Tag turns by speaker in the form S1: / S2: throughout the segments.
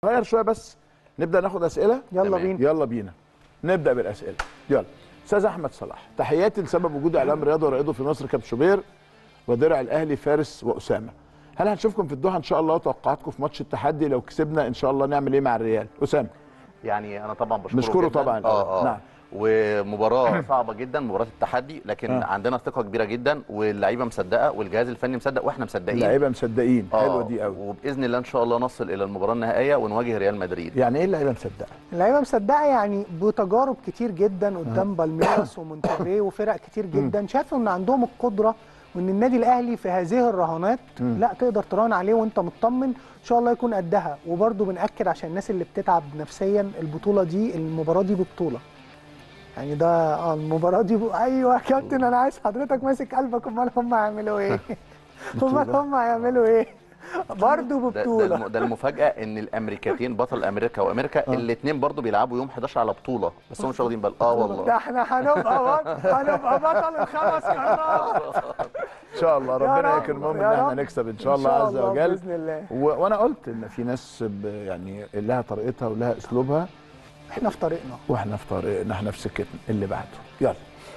S1: غير شويه بس نبدا ناخد اسئله
S2: يلا
S3: تمام.
S2: بينا
S1: يلا بينا نبدا بالاسئله يلا استاذ احمد صلاح تحياتي لسبب وجود اعلام رياضي ورائده في مصر كابتن شوبير ودرع الاهلي فارس واسامه هل هنشوفكم في الدوحه ان شاء الله وتوقعاتكم في ماتش التحدي لو كسبنا ان شاء الله نعمل ايه مع الريال اسامه
S3: يعني انا طبعا بشكره
S1: نشكره
S3: جداً.
S1: طبعاً.
S3: اه اه
S1: نعم.
S3: ومباراه صعبه جدا مباراه التحدي لكن
S1: آه.
S3: عندنا ثقه كبيره جدا واللعيبه مصدقه والجهاز الفني مصدق واحنا مصدقين
S1: اللعيبه مصدقين
S3: آه،
S1: حلوه دي قوي
S3: وباذن الله ان شاء الله نصل الى المباراه النهائيه ونواجه ريال مدريد
S1: يعني ايه اللعيبه مصدقه
S2: اللعيبه مصدقه يعني بتجارب كتير جدا قدام بالميراس ومونتري وفرق كتير جدا شافوا ان عندهم القدره وان النادي الاهلي في هذه الرهانات لا تقدر تراهن عليه وانت مطمن ان شاء الله يكون قدها وبرده بناكد عشان الناس اللي بتتعب نفسيا البطوله دي المباراه دي ببطوله يعني ده اه المباراه دي ب... ايوه يا كابتن انا عايز حضرتك ماسك قلبك امال هم هيعملوا ايه امال هم هيعملوا ايه برضه
S3: ده, ده,
S2: ببطوله
S3: الم- ده المفاجاه ان الامريكتين بطل امريكا وامريكا الاثنين برضو بيلعبوا يوم 11 على بطوله بس هم مش واخدين بال اه
S2: ده
S3: والله
S2: احنا هنبقى بط- هنبقى بطل الخمس قارات
S1: ان شاء الله ربنا
S2: رب،
S1: يكرمهم ان
S2: يا
S1: احنا
S2: رب.
S1: نكسب ان شاء
S2: إن
S1: الله
S2: شاء
S1: عز
S2: الله
S1: وجل
S2: بإذن الله.
S1: و... وانا قلت ان في ناس ب... يعني لها طريقتها ولها اسلوبها
S2: احنا في طريقنا
S1: واحنا في طريقنا احنا في سكتنا اللي بعده يلا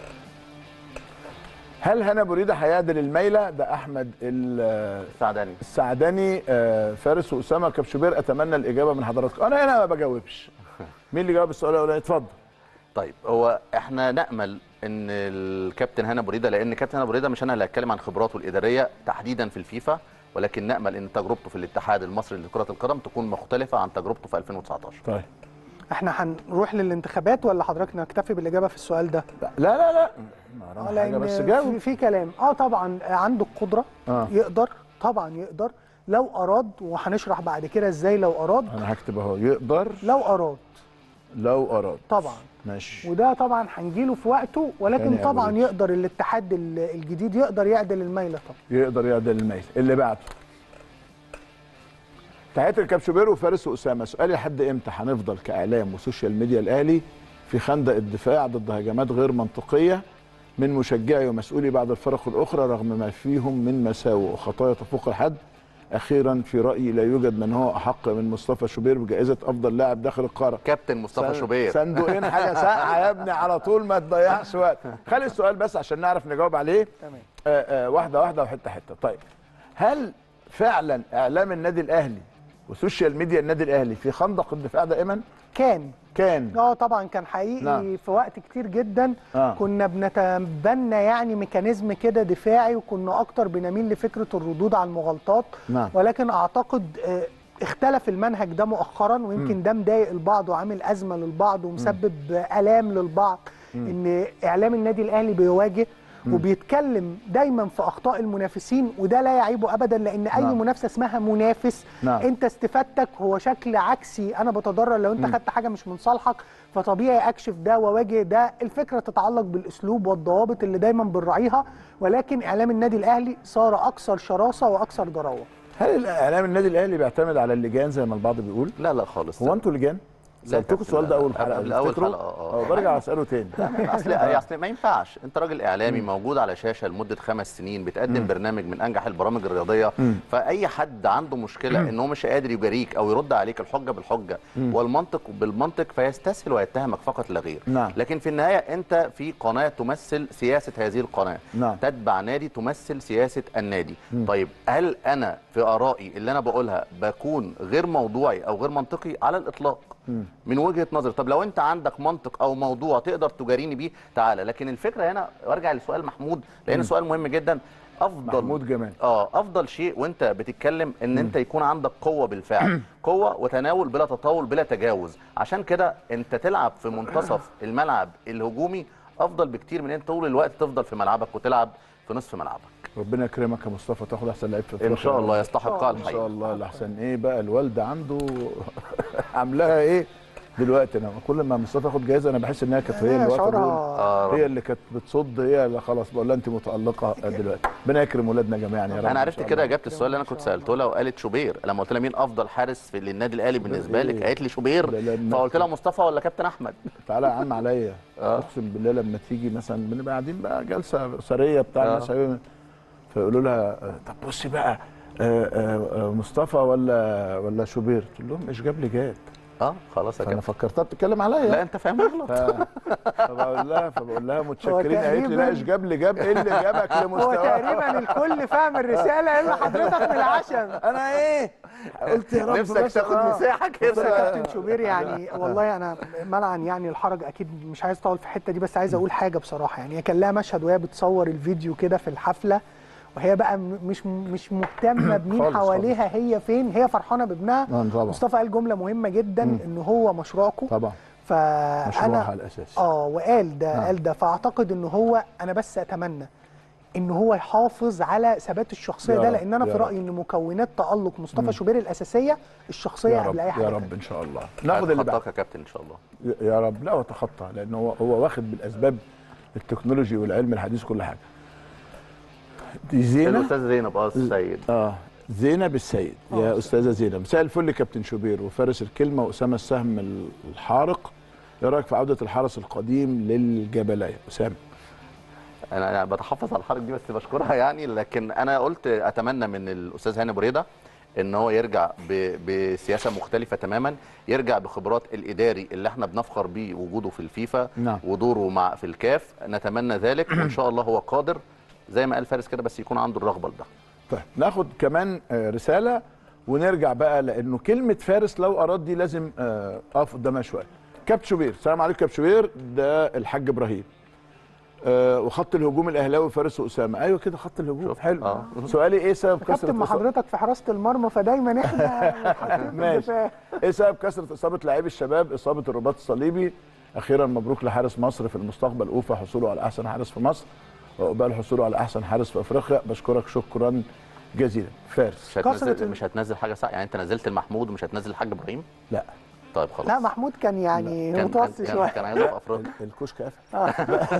S1: هل هنا بريده هيعدل الميله ده احمد ال-
S3: سعداني
S1: السعداني آه، فارس واسامه كبشوبير اتمنى الاجابه من حضراتكم انا هنا ما بجاوبش مين اللي جاوب السؤال الاولاني اتفضل
S3: طيب هو احنا نامل ان الكابتن هنا بريده لان كابتن هنا بريده مش انا اللي هتكلم عن خبراته الاداريه تحديدا في الفيفا ولكن نامل ان تجربته في الاتحاد المصري لكره القدم تكون مختلفه عن تجربته في 2019
S1: طيب
S2: احنا هنروح للانتخابات ولا حضرتك نكتفي بالاجابه في السؤال ده؟
S1: لا لا لا ما
S2: اه
S1: ورانا حاجه
S2: لان
S1: بس
S2: في,
S1: جاوب
S2: في كلام اه طبعا عنده القدره
S1: آه.
S2: يقدر طبعا يقدر لو اراد وهنشرح بعد كده ازاي لو اراد
S1: انا هكتب اهو يقدر
S2: لو اراد
S1: لو اراد
S2: طبعا
S1: ماشي
S2: وده طبعا هنجيله في وقته ولكن
S1: تاني
S2: طبعا
S1: أبو
S2: يقدر الاتحاد ال- الجديد يقدر يعدل الميله طبعا
S1: يقدر يعدل الميل اللي بعده تحياتي لكابشوبير وفارس واسامه سؤالي لحد امتى هنفضل كاعلام وسوشيال ميديا الاهلي في خندق الدفاع ضد هجمات غير منطقيه من مشجعي ومسؤولي بعض الفرق الاخرى رغم ما فيهم من مساوئ وخطايا تفوق الحد اخيرا في رايي لا يوجد من هو احق من مصطفى شوبير بجائزه افضل لاعب داخل القاره
S3: كابتن مصطفى
S1: سن-
S3: شوبير
S1: صندوقين حاجه ساقعه يا ابني على طول ما تضيعش وقت خلي السؤال بس عشان نعرف نجاوب عليه
S2: تمام
S1: آه، آه، واحده واحده وحته حته طيب هل فعلا اعلام النادي الاهلي وسوشيال ميديا النادي الاهلي في خندق الدفاع دائما
S2: كان
S1: كان
S2: اه طبعا كان حقيقي
S1: نعم.
S2: في وقت كتير جدا
S1: آه.
S2: كنا بنتبنى يعني ميكانيزم كده دفاعي وكنا اكتر بنميل لفكره الردود على المغالطات
S1: نعم.
S2: ولكن اعتقد آه، اختلف المنهج ده مؤخرا ويمكن ده مضايق البعض وعامل ازمه للبعض ومسبب الام للبعض ان اعلام النادي الاهلي بيواجه وبيتكلم دايما في اخطاء المنافسين وده لا يعيبه ابدا لان اي
S1: نعم.
S2: منافسه اسمها منافس
S1: نعم.
S2: انت استفادتك هو شكل عكسي انا بتضرر لو انت خدت حاجه مش من صالحك فطبيعي اكشف ده واواجه ده الفكره تتعلق بالاسلوب والضوابط اللي دايما بنراعيها ولكن اعلام النادي الاهلي صار اكثر شراسه واكثر ضراوه
S1: هل اعلام النادي الاهلي بيعتمد على اللجان زي ما البعض بيقول
S3: لا لا خالص
S1: هو انتوا لجان
S3: لا
S1: سالتكم
S3: كابتن،
S1: السؤال ده
S3: لا،
S1: اول
S3: قبل-
S1: حلقه
S3: قبل أول
S1: تفتكروا؟
S3: حلقة، آه، آه.
S1: اه برجع اساله تاني
S3: اصل اصل ما ينفعش انت راجل اعلامي موجود على شاشه لمده خمس سنين بتقدم برنامج من انجح البرامج الرياضيه فاي حد عنده مشكله ان هو مش قادر يجاريك او يرد عليك الحجه بالحجه والمنطق بالمنطق فيستسهل ويتهمك فقط لا غير
S1: نعم.
S3: لكن في النهايه انت في قناه تمثل سياسه هذه القناه
S1: نعم.
S3: تتبع نادي تمثل سياسه النادي طيب هل انا في ارائي اللي انا بقولها بكون غير موضوعي او غير منطقي على الاطلاق من وجهه نظري طب لو انت عندك منطق او موضوع تقدر تجاريني بيه تعالى لكن الفكره هنا وارجع لسؤال محمود لان سؤال مهم جدا افضل
S1: محمود جمال.
S3: اه افضل شيء وانت بتتكلم ان انت يكون عندك قوه بالفعل قوه وتناول بلا تطاول بلا تجاوز عشان كده انت تلعب في منتصف الملعب الهجومي افضل بكتير من انت طول الوقت تفضل في ملعبك وتلعب في نصف ملعبك
S1: ربنا يكرمك يا مصطفى تاخد احسن لعيب في
S3: ان
S1: أفريقيا.
S3: شاء الله يستحقها
S1: ان شاء
S3: الحقيقه
S1: الله الاحسن ايه بقى الوالده عنده عاملاها ايه دلوقتي انا كل ما مصطفى ياخد جايزه انا بحس انها كانت هي اللي واقفه
S2: شعورها
S1: بقول-
S3: آه
S1: هي اللي كانت بتصد هي اللي خلاص بقول لها انت متالقه دلوقتي ربنا يكرم ولادنا جميعا يا رب
S3: انا
S1: إن
S3: عرفت
S1: شاء
S3: كده
S1: الله.
S3: اجابه السؤال اللي انا كنت سالته لها وقالت شوبير لما قلت لها مين افضل حارس في للنادي الاهلي بالنسبه لك
S1: إيه؟
S3: قالت لي شوبير
S1: لا، لا،
S3: فقلت لها مصطفى ولا كابتن احمد
S1: تعالى يا عم عليا
S3: آه.
S1: اقسم بالله لما تيجي مثلا بنبقى قاعدين بقى جلسه سريه بتاع
S3: آه.
S1: الناس حبايبي، فيقولوا لها آه، طب بصي بقى آه، آه، آه، مصطفى ولا ولا شوبير قلت لهم ايش جاب لي جاب
S3: اه خلاص يا
S1: فانا
S3: كابتن
S1: فكرتها بتتكلم عليا
S3: لا انت فاهم غلط
S1: ف- فبقول لها فبقول لها متشكرين قالت لي لا
S2: تقريباً-
S1: ايش جاب لي جاب ايه اللي جابك
S2: هو
S1: لمستوى
S2: تقريبا الكل فاهم الرساله الا حضرتك من العشم
S1: انا ايه قلت يا رب
S3: نفسك
S1: بس
S3: تاخد
S1: آه.
S3: مساحه
S2: بص يا
S3: كده
S2: كابتن شوبير يعني والله انا منعا يعني الحرج اكيد مش عايز اطول في الحته دي بس عايز اقول حاجه بصراحه يعني هي كان لها مشهد وهي بتصور الفيديو كده في الحفله وهي بقى م- مش مش مهتمه بمين
S1: خالص،
S2: حواليها هي فين هي فرحانه بابنها
S1: نعم طبعا
S2: مصطفى قال جمله مهمه جدا ان هو مشروعكم
S1: طبعا
S2: فانا
S1: مشروعها الاساسي
S2: اه وقال ده
S1: نعم.
S2: قال ده فاعتقد ان هو انا بس اتمنى ان هو يحافظ على ثبات الشخصيه
S1: يا
S2: ده
S1: رب،
S2: لان انا
S1: يا
S2: في
S1: رب.
S2: رايي ان مكونات تالق مصطفى شوبير الاساسيه الشخصيه
S1: يا رب
S2: قبل اي حاجه
S1: يا
S2: تانية.
S1: رب ان شاء الله ناخد اللي بعد
S3: خطاك يا كابتن ان شاء الله
S1: يا رب لا وتخطى لان هو هو واخد بالاسباب التكنولوجي والعلم الحديث كل حاجه دي زينه
S3: الاستاذ زينب اه السيد
S1: اه زينب السيد يا استاذه زينب مساء الفل كابتن شوبير وفارس الكلمه واسامه السهم الحارق ايه رايك في عوده الحرس القديم للجبليه اسامه
S3: انا أنا بتحفظ على الحركه دي بس بشكرها يعني لكن انا قلت اتمنى من الاستاذ هاني بريده ان هو يرجع ب- بسياسه مختلفه تماما يرجع بخبرات الاداري اللي احنا بنفخر بيه وجوده في الفيفا
S1: نعم.
S3: ودوره مع في الكاف نتمنى ذلك وان شاء الله هو قادر زي ما قال فارس كده بس يكون عنده الرغبه لده
S1: طيب ناخد كمان آه، رساله ونرجع بقى لانه كلمه فارس لو اراد دي لازم آه، اقف قدامها شويه كابتن شوبير السلام عليكم كابتن شوبير ده الحاج ابراهيم آه وخط الهجوم الاهلاوي فارس واسامه ايوه كده خط الهجوم
S3: شوف.
S1: حلو
S3: آه.
S1: سؤالي ايه سبب
S2: كابتن
S1: كثره
S2: ما
S1: إصابة-
S2: حضرتك في حراسه المرمى فدايما احنا حاطين في
S1: ماشي
S2: الدفاع.
S1: ايه سبب كثره اصابه لاعبي الشباب اصابه الرباط الصليبي اخيرا مبروك لحارس مصر في المستقبل اوفى حصوله على احسن حارس في مصر وعقبال حصوله على احسن حارس في افريقيا بشكرك شكرا جزيلا فارس
S3: مش هتنزل
S2: كسرت ال-
S3: مش هتنزل حاجه صح يعني انت نزلت المحمود ومش هتنزل الحاج ابراهيم
S1: لا
S3: طيب خلاص
S2: لا محمود كان يعني
S3: كان
S2: متوسط
S3: كان, كان,
S2: شويه
S3: كان عايزه في افريقيا
S1: الكشك قفل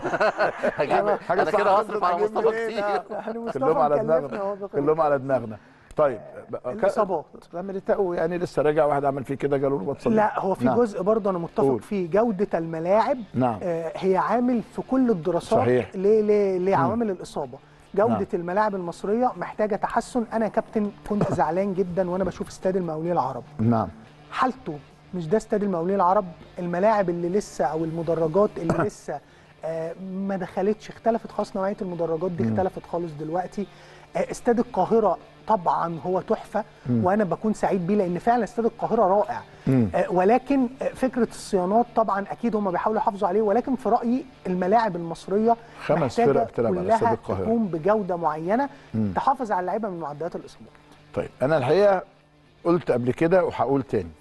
S3: هجيب
S1: حاجة
S3: انا
S1: صح
S3: كده
S1: حضرتك
S3: هصرف على
S1: هجيب
S3: مصطفى
S1: منين؟
S3: كتير
S1: آه.
S2: يعني مصطفى
S1: كلهم على
S2: مكلفنا
S1: دماغنا
S2: هو بقى-
S1: كلهم على دماغنا طيب بقى-
S2: الإصابات.
S1: ميليتاو يعني لسه راجع واحد عمل فيه كده جاله رباط صليبي
S2: لا هو في
S1: نعم.
S2: جزء برضه انا متفق
S1: قول.
S2: فيه جوده الملاعب
S1: نعم.
S2: آه هي عامل في كل الدراسات
S1: صحيح.
S2: ل- ل- لعوامل الاصابه جوده
S1: نعم.
S2: الملاعب المصريه محتاجه تحسن انا يا كابتن كنت زعلان جدا وانا بشوف استاد المقاولين العرب
S1: نعم
S2: حالته مش ده استاد المقاولين العرب الملاعب اللي لسه او المدرجات اللي لسه آه، ما دخلتش اختلفت خالص نوعيه المدرجات دي اختلفت خالص دلوقتي آه، استاد القاهره طبعا هو تحفه وانا بكون سعيد بيه لان فعلا استاد القاهره رائع آه، ولكن آه، فكره الصيانات طبعا اكيد هم بيحاولوا يحافظوا عليه ولكن في رايي الملاعب المصريه
S1: خمس
S2: محتاجة
S1: فرق بتلعب على استاد
S2: كلها
S1: القاهرة.
S2: تكون بجوده معينه تحافظ على اللعيبه من معدلات الاصابات
S1: طيب انا الحقيقه قلت قبل كده وهقول تاني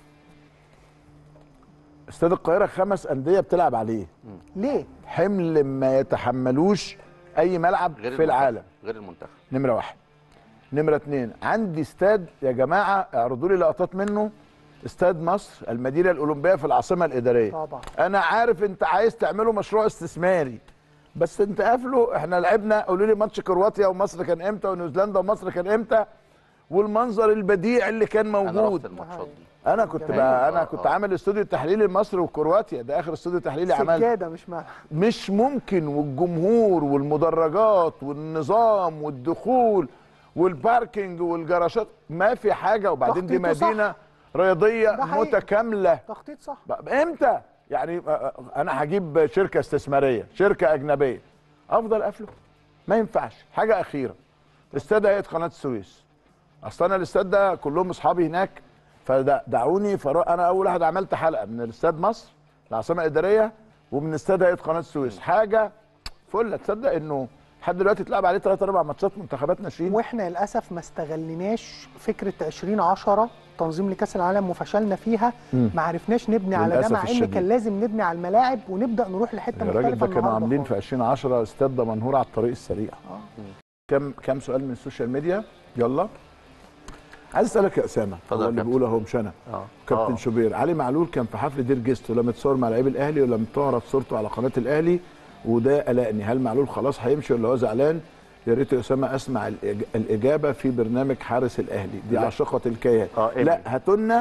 S1: استاد القاهره خمس انديه بتلعب عليه
S2: ليه؟
S1: حمل ما يتحملوش اي ملعب
S3: غير
S1: في
S3: المنتخب.
S1: العالم
S3: غير المنتخب
S1: نمره واحد نمره اتنين عندي استاد يا جماعه اعرضوا لي لقطات منه استاد مصر المدينه الاولمبيه في العاصمه الاداريه
S2: طبعا.
S1: انا عارف انت عايز تعمله مشروع استثماري بس انت قافله احنا لعبنا قولوا لي ماتش كرواتيا ومصر كان امتى ونيوزيلندا ومصر كان امتى والمنظر البديع اللي كان
S3: انا رحت
S1: موجود
S3: الماتشات دي
S1: انا كنت
S2: جميل.
S1: بقى انا
S3: آه،
S1: كنت
S3: آه.
S1: عامل استوديو تحليلي لمصر وكرواتيا ده اخر استوديو تحليلي عملته
S2: سجاده مش ملعب
S1: مش ممكن والجمهور والمدرجات والنظام والدخول والباركينج والجراشات ما في حاجه وبعدين دي
S2: تخطيطه صح.
S1: مدينه رياضيه
S2: ده حقيقي.
S1: متكامله
S2: تخطيط صح
S1: بقى- امتى يعني آه، آه، انا هجيب شركه استثماريه شركه اجنبيه افضل قافله ما ينفعش حاجه اخيره استاد هيئه قناه السويس اصل انا الاستاد ده كلهم اصحابي هناك فدعوني فر... انا اول واحد عملت حلقه من الاستاد مصر العاصمه الاداريه ومن استاد هيئه قناه السويس حاجه فل تصدق انه لحد دلوقتي اتلعب عليه ثلاث اربع ماتشات منتخبات ناشئين
S2: واحنا للاسف ما استغليناش فكره 2010 تنظيم لكاس العالم وفشلنا فيها ما عرفناش نبني على ده
S1: للأسف
S2: مع ان
S1: الشديد.
S2: كان لازم نبني على الملاعب ونبدا نروح لحته
S1: يا راجل
S2: مختلفه
S1: ده كانوا
S2: النهاردة
S1: عاملين
S2: خالص.
S1: في 2010 استاد دمنهور على الطريق السريع كم كم سؤال من السوشيال ميديا يلا عايز اسالك يا اسامه
S3: اتفضل
S1: هو
S3: يا
S1: اللي
S3: كابتن.
S1: بيقول اهو مش انا
S3: اه
S1: كابتن
S3: آه.
S1: شوبير علي معلول كان في حفل دير جيست ولم يتصور مع لعيب الاهلي ولم تعرض صورته على قناه الاهلي وده قلقني هل معلول خلاص هيمشي ولا هو زعلان يا ريت يا اسامه اسمع الإج- الاجابه في برنامج حارس الاهلي دي
S3: لا.
S1: عاشقه الكيان
S3: آه، إيه
S1: لا
S3: دي؟
S1: هاتوا لنا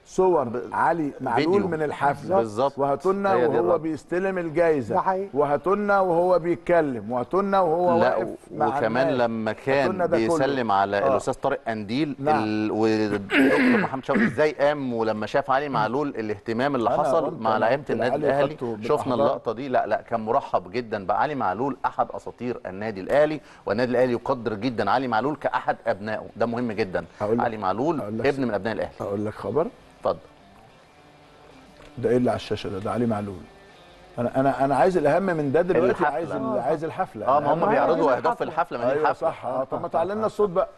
S1: صور علي معلول
S3: فيديو.
S1: من الحفله
S3: بالظبط.
S1: وهاتولنا
S3: هي دي
S1: وهو
S3: الرابطة.
S1: بيستلم الجايزه
S2: ده حقيقي.
S1: وهاتولنا وهو بيتكلم وهاتولنا وهو
S3: لا
S1: واقف مع
S3: وكمان
S1: الناس.
S3: لما
S1: هاتولنا
S3: كان
S1: ده كله.
S3: بيسلم على
S1: آه.
S3: الاستاذ طارق قنديل
S1: نعم.
S3: ال... ودكتور محمد شوقي ازاي قام ولما شاف علي معلول الاهتمام اللي
S1: أنا
S3: حصل
S1: قلت-
S3: مع
S1: أنا
S3: لعيبه
S1: قلت
S3: النادي
S1: لعلي
S3: الاهلي
S1: وخدته
S3: شفنا
S1: بالأحضان.
S3: اللقطه دي لا لا كان مرحب جدا بقى علي معلول احد اساطير النادي الاهلي والنادي الاهلي يقدر جدا علي معلول كاحد ابنائه ده مهم جدا
S1: هقول لك-
S3: علي معلول
S1: هقول لك
S3: ابن من ابناء الاهلي
S1: اقول لك خبر
S3: اتفضل
S1: ده ايه اللي على الشاشه ده ده علي معلول انا انا انا عايز الاهم من ده دلوقتي
S3: الحفلة.
S1: عايز ال-
S2: آه.
S1: عايز الحفله
S3: اه ما هم
S1: الأهم-
S3: بيعرضوا
S2: هي
S3: اهداف في
S2: الحفلة.
S3: الحفله ما دي
S1: ايوه
S3: الحفله
S1: صح اه طب ما تعلمنا الصوت بقى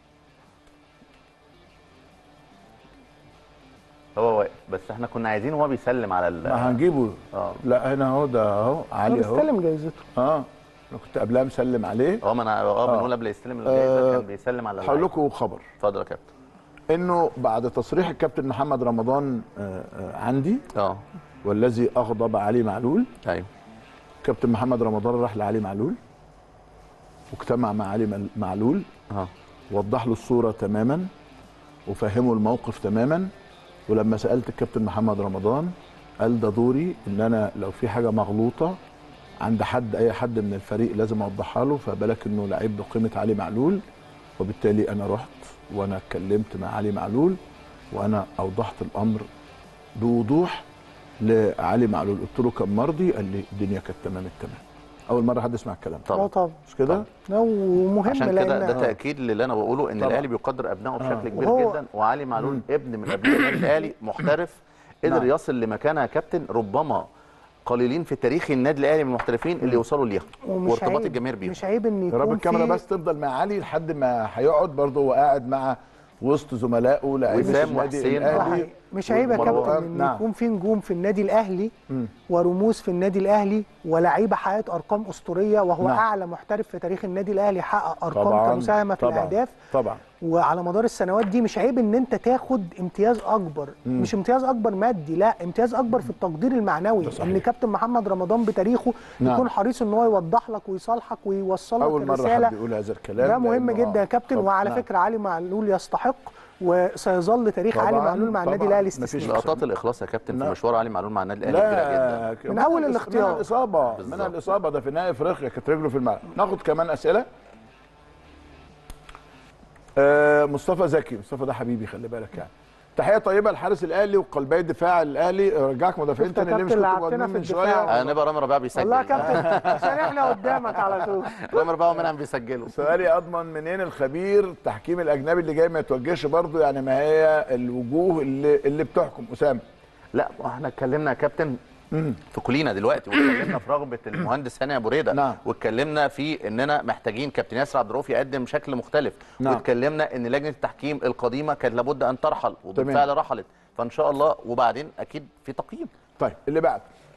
S3: هو واقف بس احنا كنا عايزين وهو بيسلم على ال...
S1: ما هنجيبه
S3: اه
S1: لا هنا اهو ده اهو
S2: هو
S1: علي اهو
S2: بيستلم جايزته
S1: اه انا كنت قبلها مسلم عليه
S3: اه ما انا اه
S1: آه.
S3: بنقول قبل يستلم الجايزه
S1: آه،
S3: كان بيسلم على
S1: هقول
S3: اللعيبة.
S1: لكم خبر
S3: اتفضل يا كابتن
S1: انه بعد تصريح الكابتن محمد رمضان آه، آه، عندي
S3: اه
S1: والذي اغضب علي معلول
S3: ايوه
S1: كابتن محمد رمضان راح لعلي معلول واجتمع مع علي مل- معلول
S3: اه
S1: وضح له الصوره تماما وفهمه الموقف تماما ولما سالت الكابتن محمد رمضان قال ده دوري ان انا لو في حاجه مغلوطه عند حد اي حد من الفريق لازم اوضحها له فبالك انه لعيب بقيمه علي معلول وبالتالي انا رحت وانا اتكلمت مع علي معلول وانا اوضحت الامر بوضوح لعلي معلول قلت له كان مرضي قال لي الدنيا كانت تمام التمام اول مره حد يسمع الكلام ده
S2: اه
S3: طبعا
S2: طبعا
S1: مش كده
S3: طبعا.
S2: لا، ومهم
S3: عشان كده
S2: لان
S3: ده تاكيد للي انا بقوله ان
S1: طبعا.
S3: الاهلي بيقدر ابنائه بشكل كبير
S2: وهو-
S3: جدا وعلي معلول ابن من ابناء النادي الاهلي محترف قدر
S1: نعم.
S3: يصل لمكانه يا كابتن ربما قليلين في تاريخ النادي الاهلي من المحترفين اللي يوصلوا ليها
S2: ومش
S3: وارتباط
S2: عيب-
S3: الجماهير بيهم
S2: مش عيب ان
S1: يا رب
S2: يكون
S1: الكاميرا
S2: في
S1: بس تفضل مع علي لحد ما هيقعد برضه هو قاعد مع وسط زملائه لعيبه
S3: وسام
S1: النادي
S3: وحسين.
S2: ده
S1: الاهلي
S2: حقيقي. مش عيب يا
S1: والمروان.
S2: كابتن ان
S1: نعم.
S2: يكون في نجوم في النادي الاهلي
S1: مم.
S2: ورموز في النادي الاهلي ولاعيبه حققت ارقام اسطوريه وهو
S1: نعم.
S2: اعلى محترف في تاريخ النادي الاهلي حقق ارقام
S1: طبعا
S2: كمساهمه في
S1: طبعا
S2: الاهداف
S1: طبعا
S2: وعلى مدار السنوات دي مش عيب ان انت تاخد امتياز اكبر
S1: مم.
S2: مش امتياز اكبر مادي لا امتياز اكبر في التقدير المعنوي
S1: ده صحيح.
S2: ان كابتن محمد رمضان بتاريخه
S1: نعم.
S2: يكون حريص ان هو يوضح لك ويصالحك ويوصل لك
S1: اول مره
S2: الرساله
S1: حد يقول هذا الكلام
S2: ده مهم
S1: لأنه-
S2: جدا يا
S1: آه.
S2: كابتن
S1: طب-
S2: وعلى
S1: نعم.
S2: فكره علي معلول يستحق وسيظل تاريخ علي
S1: طبعاً،
S2: معلول مع النادي
S1: طبعاً.
S2: الاهلي
S1: مفيش
S2: استثنائي
S3: لقطات الاخلاص يا كابتن في
S1: لا.
S3: مشوار علي معلول مع النادي الاهلي كبيره جدا
S1: لا
S2: من أول
S1: الإص-
S2: الاختيار.
S1: من الاصابه من
S3: بالظبط.
S1: الاصابه ده في نهائي افريقيا كانت رجله في الملعب ناخد كمان اسئله آه مصطفى زكي مصطفى ده حبيبي خلي بالك يعني تحيه طيبه لحارس الاهلي وقلبي الدفاع الاهلي رجعك مدافعين
S2: شفت يا
S1: تاني ليه مش
S2: كابتن
S1: كنتوا
S2: لعبتنا
S1: مهاجمين
S2: في
S1: من
S2: الدفاع.
S1: شويه
S3: هنبقى رامي ربيعه بيسجل
S2: والله يا كابتن عشان احنا قدامك على طول
S3: رامي ربيعه ومنعم بيسجلوا
S1: سؤالي اضمن منين الخبير التحكيم الاجنبي اللي جاي ما يتوجهش برضه يعني ما هي الوجوه اللي اللي بتحكم اسامه
S3: لا ما احنا اتكلمنا يا كابتن في كلينا دلوقتي واتكلمنا في رغبه المهندس هاني ابو ريده
S1: نعم.
S3: واتكلمنا في اننا محتاجين كابتن ياسر عبد الرؤوف يقدم شكل مختلف
S1: نعم.
S3: واتكلمنا ان لجنه التحكيم القديمه كانت لابد ان ترحل وبالفعل
S1: تمام.
S3: رحلت فان شاء الله وبعدين اكيد في تقييم
S1: طيب اللي بعد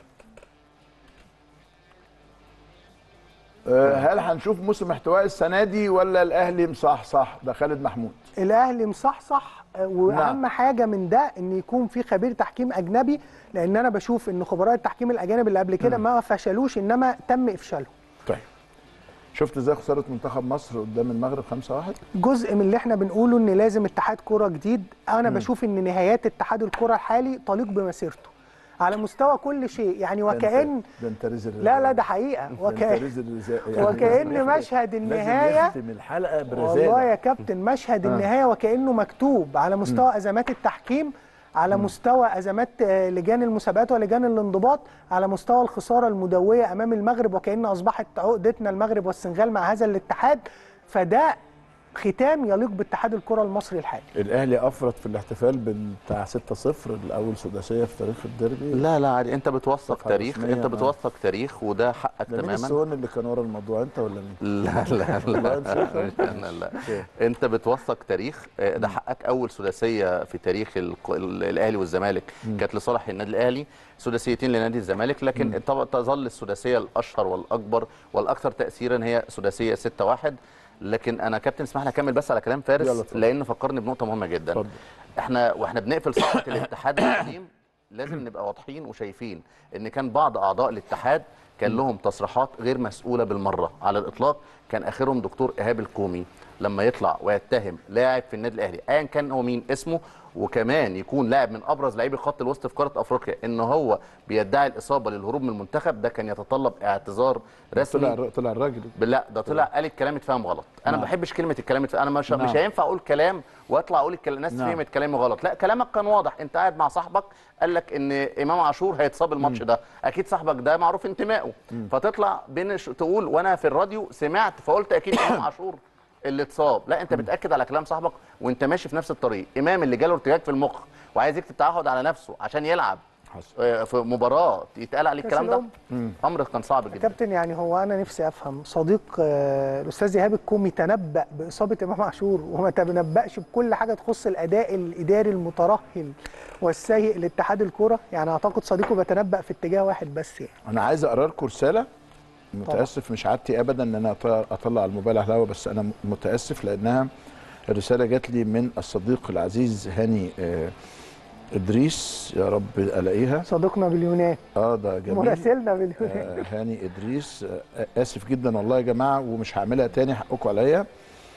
S1: آه، هل هنشوف موسم احتواء السنه دي ولا الاهلي مصحصح ده خالد محمود
S2: الاهلي مصحصح آه، واهم
S1: نعم.
S2: حاجه من ده ان يكون في خبير تحكيم اجنبي لان انا بشوف ان خبراء التحكيم الاجانب اللي قبل كده ما فشلوش انما تم افشالهم
S1: طيب شفت ازاي خساره منتخب مصر قدام المغرب 5-1
S2: جزء من اللي احنا بنقوله ان لازم اتحاد كره جديد انا بشوف ان نهايات اتحاد الكره الحالي تليق بمسيرته على مستوى كل شيء يعني وكأن
S1: ده انت رزق
S2: لا لا ده حقيقه وكأن وكأن مشهد النهايه
S1: لازم نختم الحلقه
S2: والله
S1: برساله
S2: يا كابتن مشهد
S1: آه.
S2: النهايه وكانه مكتوب على مستوى ازمات التحكيم على مستوى ازمات آه، لجان المسابقات ولجان الانضباط على مستوى الخساره المدويه امام المغرب وكان اصبحت عقدتنا المغرب والسنغال مع هذا الاتحاد فده ختام يليق باتحاد الكره المصري الحالي
S1: الاهلي افرط في الاحتفال بتاع 6-0 الاول سداسيه في تاريخ الديربي
S3: لا لا عادي انت بتوثق
S1: صفحة
S3: تاريخ
S1: رسمية،
S3: انت
S1: آه.
S3: بتوثق تاريخ وده حقك
S1: ده مين
S3: تماما
S1: السون اللي كان ورا الموضوع انت ولا مين؟
S3: لا لا
S1: والله
S3: لا
S1: نسيت.
S3: مش انا لا
S1: أوكي.
S3: انت بتوثق تاريخ آه، ده حقك اول سداسيه في تاريخ الق- ال- الاهلي والزمالك كانت لصالح النادي الاهلي سداسيتين لنادي الزمالك لكن طبعا تظل السداسيه الاشهر والاكبر والاكثر تاثيرا هي سداسيه 6 1 لكن انا كابتن اسمح لي اكمل بس على كلام
S1: يلا
S3: فارس
S1: اتفضل.
S3: لان فكرني بنقطه مهمه جدا
S1: اتفضل.
S3: احنا واحنا بنقفل صفحه الاتحاد القديم لازم نبقى واضحين وشايفين ان كان بعض اعضاء الاتحاد كان لهم تصريحات غير مسؤوله بالمره على الاطلاق كان اخرهم دكتور ايهاب الكومي لما يطلع ويتهم لاعب في النادي الاهلي ايا كان هو مين اسمه وكمان يكون لاعب من ابرز لاعبي خط الوسط في قاره افريقيا ان هو بيدعي الاصابه للهروب من المنتخب ده كان يتطلب اعتذار رسمي
S1: طلع طلع الراجل
S3: لا ده طلع قال الكلام اتفهم غلط انا ما
S1: نعم.
S3: بحبش كلمه الكلام اتفهم انا مش
S1: نعم.
S3: مش هينفع اقول كلام واطلع اقول الكلام الناس
S1: نعم.
S3: فهمت كلامي غلط لا كلامك كان واضح انت قاعد مع صاحبك قال لك ان امام عاشور هيتصاب الماتش ده اكيد صاحبك ده معروف انتمائه فتطلع بين ش- تقول وانا في الراديو سمعت فقلت اكيد امام عاشور اللي اتصاب لا انت بتاكد على كلام صاحبك وانت ماشي في نفس الطريق امام اللي جاله ارتجاج في المخ وعايز يكتب تعهد على نفسه عشان يلعب
S1: حصل.
S3: آه، في مباراه يتقال عليه
S2: كأس
S3: الكلام ده
S2: الأمم.
S3: امر كان صعب جدا
S2: كابتن يعني هو انا نفسي افهم صديق آه، الاستاذ ايهاب الكومي تنبأ باصابه امام عاشور وما تنبأش بكل حاجه تخص الاداء الاداري المترهل والسيء لاتحاد الكره يعني اعتقد صديقه بيتنبأ في اتجاه واحد بس يعني
S1: انا عايز اقرا لكم رساله متاسف مش عادتي ابدا ان انا أط- اطلع الموبايل على الهواء بس انا متاسف لانها الرساله جات لي من الصديق العزيز هاني آه، ادريس يا رب الاقيها
S2: صديقنا باليونان
S1: اه ده جميل
S2: مراسلنا باليونان
S1: آه، هاني ادريس آه، اسف جدا والله يا جماعه ومش هعملها تاني حقكم عليا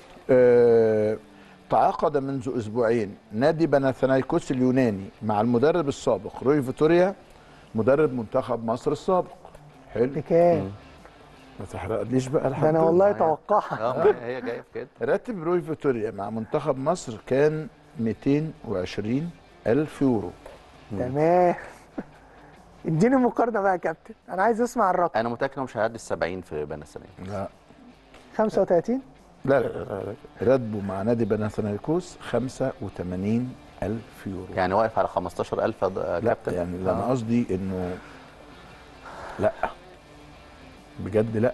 S1: آه، تعاقد منذ اسبوعين نادي بناثنايكوس اليوناني مع المدرب السابق روي فيتوريا مدرب منتخب مصر السابق حلو
S2: بكام
S1: ما تحرقليش بقى
S2: ده انا
S1: الحمد
S2: والله توقعها
S3: اه ما هي جايه في كده
S1: راتب روي فيتوريا مع منتخب مصر كان 220 ألف يورو
S2: تمام اديني مقارنه بقى يا كابتن انا عايز اسمع الرقم
S3: انا متاكد انه مش هيعدي ال 70 في بني السنه
S1: لا
S2: 35
S1: لا لا, لا, لا. راتبه مع نادي بناثنايكوس 85 ألف يورو
S3: يعني واقف على 15000 يا د-
S1: لا
S3: كابتن
S1: يعني اللي انا
S3: آه.
S1: قصدي انه لا بجد لا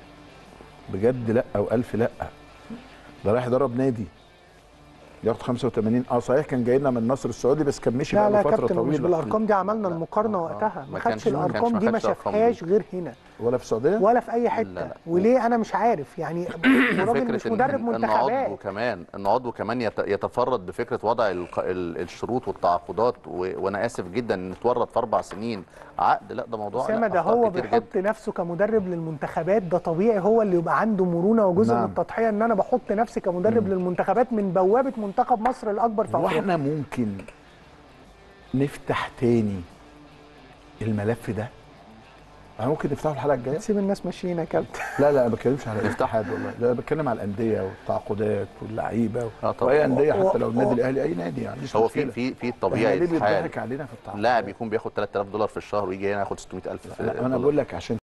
S1: بجد لا او ألف لا ده رايح يدرب نادي ياخد 85 اه صحيح كان جاي لنا من النصر السعودي بس كان مشي
S2: لا
S1: بقى
S2: لا
S1: له
S2: يا
S1: فتره
S2: كابتن مش
S1: طويله
S2: بالارقام دي عملنا
S3: لا.
S2: المقارنه
S3: آه،
S2: وقتها
S3: ما
S2: ما
S3: كانش-
S2: خدش
S3: ما كانش-
S2: الارقام
S3: ما
S2: دي ما
S3: خدش الأرقام
S2: شافهاش
S3: دي.
S2: غير هنا
S1: ولا في السعوديه
S2: ولا في اي حته
S3: لا، لا.
S2: وليه انا مش عارف يعني الراجل مش
S3: فكره
S2: مدرب
S3: ان إن عضو
S2: منتخبات
S3: كمان ان عضو كمان يت- يتفرد بفكره وضع الق- ال- الشروط والتعاقدات و- وانا اسف جدا ان اتورط في اربع سنين عقد لا ده موضوع
S2: اسامه
S3: لا،
S2: ده
S3: أخطاء
S2: هو
S3: كتير
S2: بيحط
S3: جدا.
S2: نفسه كمدرب للمنتخبات ده طبيعي هو اللي يبقى عنده مرونه وجزء
S1: نعم.
S2: من التضحيه ان انا بحط نفسي كمدرب للمنتخبات من بوابه منتخب مصر الاكبر في
S1: هو
S2: افريقيا
S1: احنا ممكن نفتح تاني الملف ده انا ممكن نفتحه الحلقه الجايه
S2: تسيب الناس ماشيين يا كابتن
S1: لا لا انا ما بتكلمش على الاتحاد والله لا أنا بتكلم على الانديه والتعاقدات واللعيبه
S3: آه طبعا.
S1: واي انديه
S2: و-
S1: حتى لو
S2: و-
S1: النادي الاهلي اي نادي يعني مش
S3: هو في
S1: مشكلة.
S3: في في
S1: احنا
S3: طبيعي
S1: ليه
S3: حال
S1: بيضحك علينا في التعاقدات
S3: لاعب يكون بياخد 3000 دولار في الشهر ويجي هنا ياخد 600000
S1: لا، انا
S3: دولار.
S1: بقول لك عشان